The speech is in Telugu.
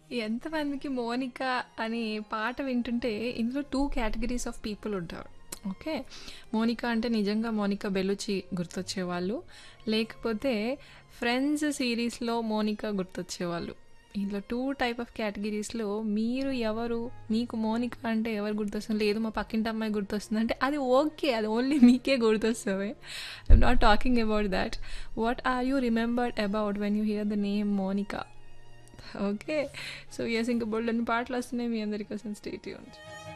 ఎంతమందికి 'మోనిక' అనే పాట వింటుంటే ఇందులో 2 కేటగరీస్ ఆఫ్ పీపుల్ ఉంటారు. ఓకే. 'మోనిక' అంటే నిజంగా 'మోనిక బెలూచి' గుర్తొచ్చేవాళ్ళు. లేకపోతే 'ఫ్రెండ్స్' సీరీస్‌లో 'మోనిక' గుర్తొచ్చేవాళ్ళు. ఇందులో 2 టైప్ ఆఫ్ కేటగరీస్‌లో మీరు ఎవరు? మీకు 'మోనిక' అంటే ఎవరు గుర్తొస్తుంది? లేదు మా పక్కింటి అమ్మాయి గుర్తొస్తుందంటే అది ఓకే. అది ఓన్లీ మీకే గుర్తొస్తది. I'm not talking about that. What are you remembered about when you hear the name 'Monica'? Okay. So, yes ఇంక బోలెడన్ని పాటలొస్తున్నాయి మీ అందరి కోసం స్టే ట్యూన్డ్.